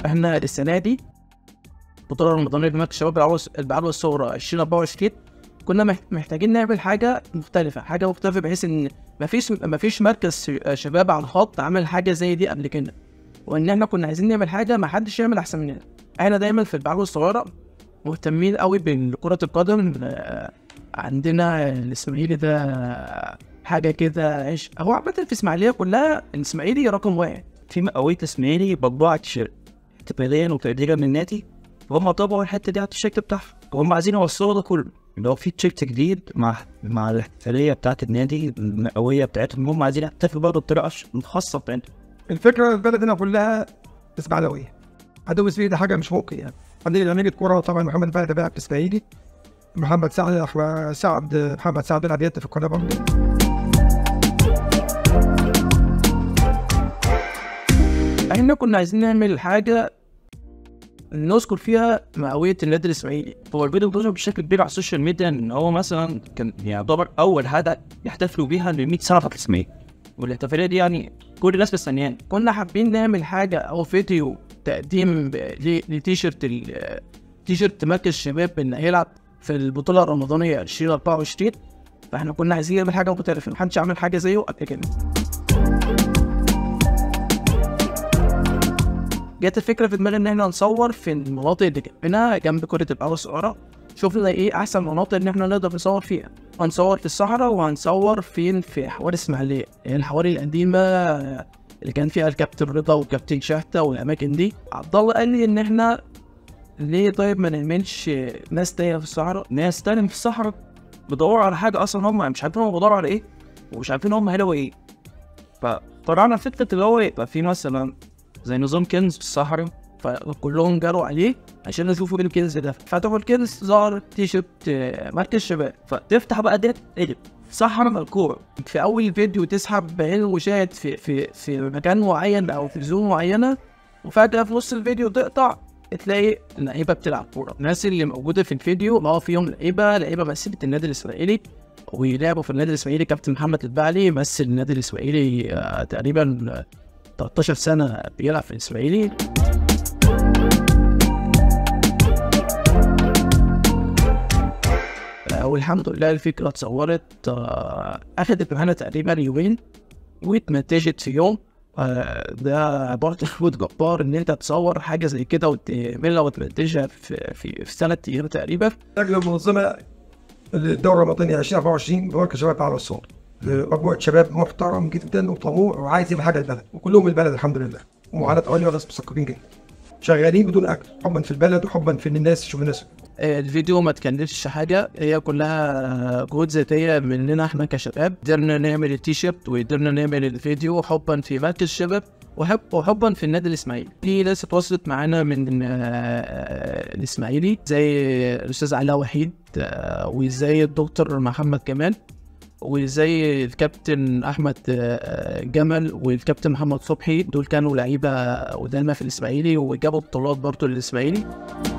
احنا السنه دي البطوله الرمضانيه في مركز الشباب العروس العروس الصغرى 2024 كنا مح- محتاجين نعمل حاجه مختلفه حاجه مختلفه بحيث ان مفيش مفيش مركز ش- شباب على الخط عمل حاجه زي دي قبل كده وان احنا كنا عايزين نعمل حاجه ما حدش يعمل احسن مننا احنا دايما في العروس الصغيره مهتمين قوي بكره القدم آه، عندنا الاسماعيلي ده آه، حاجه كده عيش هو عامه في اسماعيليه كلها الاسماعيلي رقم واحد في مقاوية اسماعيلي بطباعة تيشيرت اعتباريا وتقديرا من النادي وهم طبعوا الحتة دي على التيشيرت بتاعهم وهم عايزين يوصلوا ده كله اللي هو في تيشيرت جديد مع مع الاحتفالية بتاعت النادي المئوية بتاعتهم هم عايزين يحتفلوا برضه بطريقة ش- خاصة بتاعتهم الفكره البلد هنا كلها اسماعيلاويه عدو اسماعيلي ده حاجه مش ممكن يعني عندنا لعيبه كوره طبعا محمد فهد بيلعب في اسماعيلي محمد سعد أحمد سعد محمد سعد بيلعب يد في القناه برضه احنا كنا عايزين نعمل حاجه نذكر فيها مئوية النادي الاسماعيلي هو الفيديو انتشر بشكل كبير على السوشيال ميديا ان هو مثلا كان يعتبر اول هدف يحتفلوا بيها ل 100 سنه في الاسماعيلي والاحتفاليه دي يعني كل الناس مستنياها كنا حابين نعمل حاجه او فيديو تقديم ب- ل- لتيشيرت ال- تيشيرت مركز الشباب اللي هيلعب في البطوله الرمضانيه 2024 فاحنا كنا عايزين نعمل حاجه مختلفه محدش عمل حاجه زيه قبل كده جت الفكره في دماغي ان احنا نصور في المناطق اللي جنبنا جنب كره القدم الصغيره شوفنا ايه احسن مناطق ان احنا نقدر نصور فيها هنصور في الصحراء وهنصور فين في حواري اسماعيليه يعني الحواري القديمه اللي كان فيها الكابتن رضا والكابتن شحته والاماكن دي عبد الله قال لي ان احنا ليه طيب ما نعملش ناس تايه في الصحراء ناس تانية في الصحراء بيدوروا على حاجة أصلا هم مش عارفين هم بيدوروا على إيه ومش عارفين هم هيلاقوا إيه فطلعنا فكرة اللي هو يبقى في مثلا زي نظام كنز في الصحراء فكلهم جروا عليه عشان يشوفوا ايه الكنز ده فتحوا الكنز ظهر تيشيرت آه، مركز شباب فتفتح بقى ديت تقلب صحراء مذكورة في اول فيديو تسحب بعين المشاهد في في في مكان معين او في زون معينه وفجاه في نص الفيديو تقطع تلاقي لعيبه بتلعب كوره الناس اللي موجوده في الفيديو ما هو فيهم لعيبه لعيبه مثلت النادي الاسرائيلي ولعبوا في النادي الاسرائيلي كابتن محمد البعلي مثل النادي الاسرائيلي آه، تقريبا آه، 13 سنه بيلعب في الاسرائيلي آه، والحمد لله الفكرة اتصورت آه، أخدت معانا تقريبا يومين واتمنتجت في يوم آه، ده عبارة عن مجهود جبار إن أنت تصور حاجة زي كده وتعملها وتمنتجها في في في ثلاث أيام تقريبا لجنه المنظمه الدوره الرمضانيه 2024 بمركز شباب على الصور مجموعه شباب محترم جدا وطموح وعايز يبقى حاجه البلد وكلهم من البلد الحمد لله ومعاناه اولياء وناس مثقفين جدا شغالين بدون اجر حبا في البلد وحبا في ان الناس تشوف الناس آه، الفيديو ما تكلفش حاجة هي كلها جهود ذاتية مننا احنا كشباب قدرنا نعمل التيشيرت وقدرنا نعمل الفيديو حبا في مركز الشباب وحب وحبا في النادي الاسماعيلي في ناس اتواصلت معانا من آه، الاسماعيلي زي الاستاذ علاء وحيد آه، وزي الدكتور محمد كمال وزي الكابتن احمد آه، جمل والكابتن محمد صبحي دول كانوا لعيبه قدامنا في الاسماعيلي وجابوا بطولات برضه للاسماعيلي